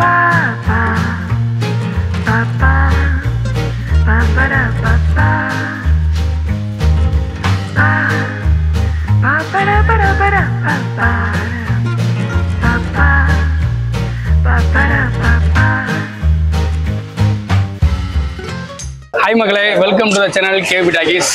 Hi மகளே welcome to the channel K P talkies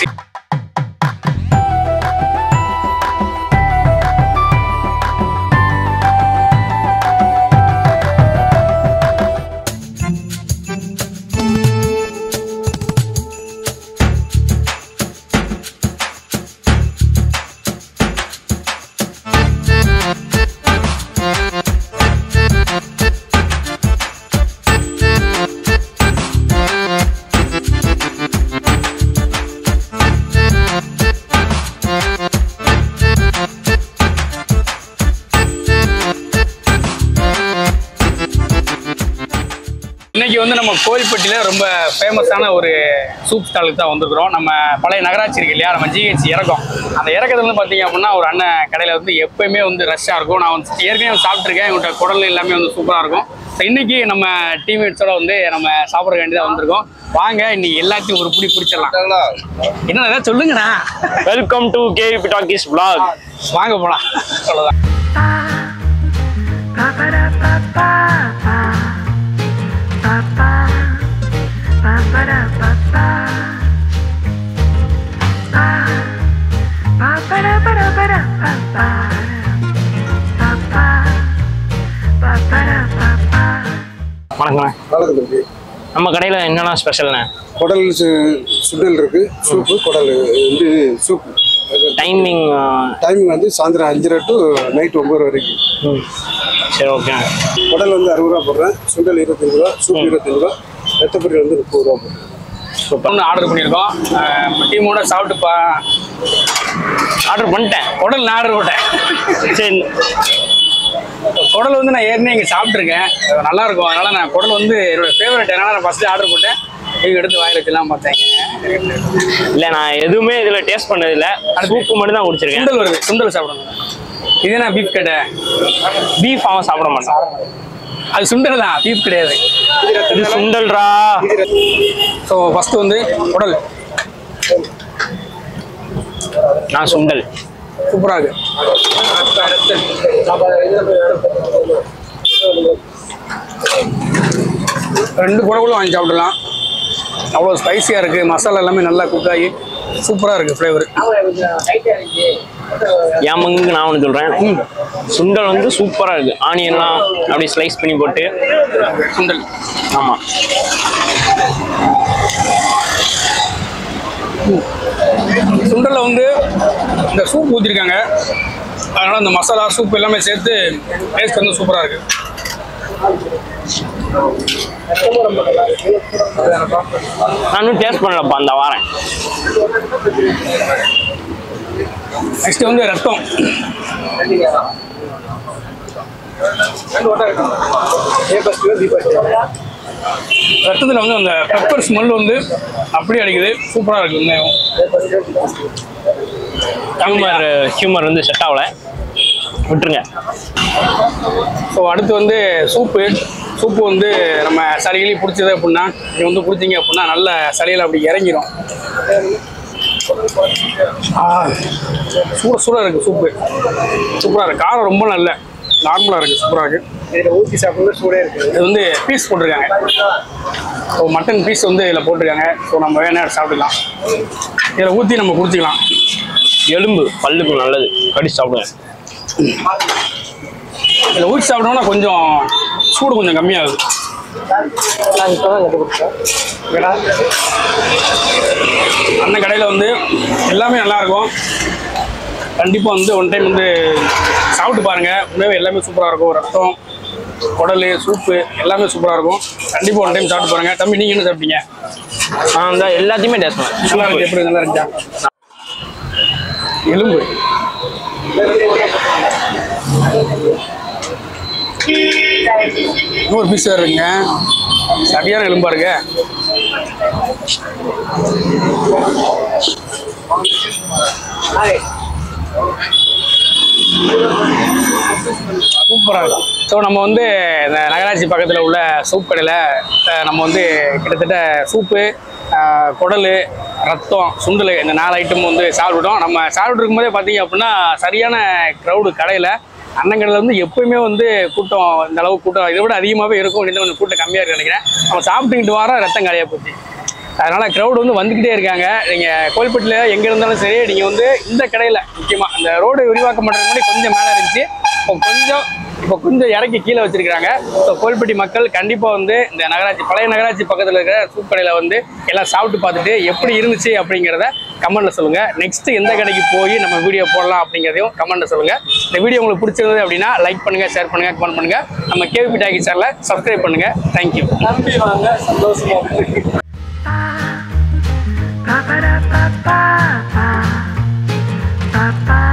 இன்னைக்கு வந்து நம்ம கோயில்பட்டியில் ரொம்ப ஃபேமஸான ஒரு சூப் ஸ்டாலுக்கு தான் வந்திருக்கிறோம் நம்ம பழைய நகராட்சி இருக்கு இல்லையா நம்ம ஜிஹெச் இறக்கம் அந்த இறக்கத்துல வந்து பார்த்தீங்க அப்படின்னா ஒரு அண்ணன் கடையில் வந்து எப்பயுமே வந்து ரஷ்ஷாக இருக்கும் நான் வந்து ஏற்கனவே சாப்பிட்ருக்கேன் இவங்கள்ட்ட குடல் எல்லாமே வந்து சூப்பராக இருக்கும் ஸோ இன்னைக்கு நம்ம டீம்மேட்ஸோட வந்து நம்ம சாப்பிட வேண்டியதாக வந்திருக்கோம் வாங்க இன்னைக்கு எல்லாத்தையும் ஒரு புடி பிடிச்சிடலாம் என்ன ஏதாவது சொல்லுங்கண்ணா welcome to K V talkies vlog வாங்க போலாம் அவ்வளோதான் வணக்கண்ணே வணக்கம் தம்பி நம்ம கடையில் என்னென்ன ஸ்பெஷல்ண்ணே குடல் சு- சுண்டல் இருக்கு சூப்பு குடல் வந்து சூப்பு டைமிங் டைமிங் வந்து சாயந்தரம் அஞ்சரை டு நைட் ஒன்பது வரைக்கும் சரி ஓகே குடல் வந்து அறுபது ரூபா போடுறேன் சுண்டல் இருபத்தஞ்சு ரூபா சூப்பு இருபத்தஞ்சு ரூபா ரத்தப்பொரி வந்து முப்பது ரூபா போடுறேன் ஒன்று ஆர்டர் பண்ணியிருக்கோம் டீமோட சாப்பிட்டு பா ஆர்டர் பண்ணிட்டேன் குடல் நான் ஆர்டர் போட்டேன் சரி குடல் வந்து நான் ஏற்கனவே இங்கே சாப்பிட்ருக்கேன் அது நல்லா இருக்கும் அதனால நான் குடல் வந்து என்னோட ஃபேவரட் அதனால நான் ஃபர்ஸ்ட் ஆர்டர் போட்டேன் இவங்க எடுத்து வாயில் வச்சுலாம் பார்த்தேன் இல்லை நான் எதுவுமே இதில் டேஸ்ட் பண்ணதில்லை சூப்பு மட்டும் தான் குடிச்சிருக்கேன் சுண்டல் வருது சுண்டல் சாப்பிடணும் இது என்ன பீஃப் கடை பீஃப் அவன் சாப்பிட மாட்டான் அது சுண்டல் தான் பீஃப் கிடையாது இது சுண்டல்ரா ஸோ ஃபர்ஸ்ட் வந்து குடல் நான் சுண்டல் சூப்பராக இருக்கு ரெண்டு குடகுளும் வாங்கி சாப்பிடலாம் அவ்வளோ ஸ்பைசியாக இருக்குது மசாலா எல்லாமே நல்லா குக் ஆகி சூப்பராக இருக்குது ஃப்ளேவர் என் பங்குக்கு நான் ஒன்று சொல்கிறேன் சுண்டல் வந்து சூப்பராக இருக்குது ஆனியன்லாம் அப்படியே ஸ்லைஸ் பண்ணி போட்டு சுண்டல் ஆமாம் சுண்டலில் வந்து இந்த சூப் ஊற்றிருக்காங்க அதனால் அந்த மசாலா சூப் எல்லாமே சேர்த்து டேஸ்ட் வந்து சூப்பராக இருக்குது நான் இன்னும் டேஸ்ட் பண்ணலப்பா அந்த வாரேன் நெக்ஸ்ட் வந்து ரத்தம் ரத்தத்தில் வந்து அந்த பெப்பர் ஸ்மெல் வந்து அப்படியே அடிக்குது சூப்பராக இருக்குது உண்மையாகவும் ஹியூமர் ஹியூமர் வந்து செட் ஆகல விட்டுருங்க ஸோ அடுத்து வந்து சூப்பு சூப்பு வந்து நம்ம சளிகளி பிடிச்சது அப்படின்னா இது வந்து பிடிச்சிங்க அப்படின்னா நல்ல சளியில் அப்படி இறங்கிரும் ஆ, சூட சூடாக இருக்குது சூப்பு சூப்பராக இருக்குது காரம் ரொம்ப நல்ல நார்மலாக இருக்குது சூப்பராக இருக்குது இதில் ஊற்றி சாப்பிடுறது சூடே இருக்குது இது வந்து பீஸ் போட்டிருக்காங்க ஸோ மட்டன் பீஸ் வந்து இதில் போட்டிருக்காங்க ஸோ நம்ம வேணா சாப்பிட்டுக்கலாம் இதில் ஊற்றி நம்ம குடிச்சிக்கலாம் எலும்பு பல்லுக்கு நல்லது கடிச்சு சாப்பிடுவேன் இதில் ஊற்றி சாப்பிட்டோம்னா கொஞ்சம் சூடு கொஞ்சம் கம்மியாகுது அண்ணன் கடையில் வந்து எல்லாமே நல்லா இருக்கும் கண்டிப்பாக வந்து ஒன் டைம் வந்து சாப்பிட்டு பாருங்கள் உண்மையாகவே எல்லாமே சூப்பராக இருக்கும் ரத்தம் குடல் சூப்பு எல்லாமே சூப்பராக இருக்கும் கண்டிப்பாக ஒன் டைம் சாப்பிட்டு பாருங்கள் தம்பி நீங்கள் என்ன சாப்பிட்டீங்க நான் அந்த எல்லாத்தையுமே டேஸ்ட் நல்லா இருக்கு பண்ணேன் எப்படி நல்லா இருந்துச்சா எலும்பு இன்னொரு பீஸ் வேறு இருக்குங்க சரியான எலும்பா இருக்கு சூப்பராக இருக்கும் ஸோ நம்ம வந்து இந்த நகராட்சி பக்கத்தில் உள்ள சூப் கடையில் அஹ், நம்ம வந்து கிட்டத்தட்ட சூப்பு அஹ், குடல் ரத்தம் சுண்டல் இந்த நாலு ஐட்டம் வந்து சாப்பிட்டோம் நம்ம சாப்பிட்டு இருக்கும்போதே பார்த்தீங்க அப்படின்னா சரியான க்ரௌடு கடையில் அண்ணங்கடையில் வந்து எப்பயுமே வந்து கூட்டம் இந்த அளவு கூட்டம் இதை விட அதிகமாகவே இருக்கும் அப்படின்னு கொஞ்சம் கூட்டம் கம்மியாக இருக்குன்னு நினைக்கிறேன் நம்ம சாப்பிட்டுக்கிட்டு வர ரத்தம் காலியாக போச்சு அதனால க்ரௌட் வந்து வந்துக்கிட்டே இருக்காங்க நீங்கள் கோயில்பட்டியில் எங்கே இருந்தாலும் சரி நீங்கள் வந்து இந்த கடையில் முக்கியமாக அந்த ரோடு விரிவாக்கம் பண்ணுறதுக்கு முன்னாடி கொஞ்சம் மேலே இருந்துச்சு இப்போ கொஞ்சம் இப்போ கொஞ்சம் இறக்கி கீழே வச்சிருக்காங்க ஸோ கோயில்பட்டி மக்கள் கண்டிப்பாக வந்து இந்த நகராட்சி பழைய நகராட்சி பக்கத்தில் இருக்கிற சூப் கடையில் வந்து எல்லாம் சாப்பிட்டு பார்த்துட்டு எப்படி இருந்துச்சு அப்படிங்கிறத கமெண்ட்ல சொல்லுங்க நெக்ஸ்ட் எந்த கடைக்கு போய் நம்ம வீடியோ போடலாம் அப்படிங்கிறதையும் கமெண்ட்ல சொல்லுங்க இந்த வீடியோ உங்களுக்கு பிடிச்சிருந்தது அப்படின்னா லைக் பண்ணுங்க ஷேர் பண்ணுங்க கமெண்ட் பண்ணுங்க நம்ம கேவிபி டாக்கி சேனலை சப்ஸ்கிரைப் பண்ணுங்க தேங்க்யூ நம்பி வாங்க சந்தோஷமா இருக்கு. Ba ba da ba ba ba ba ba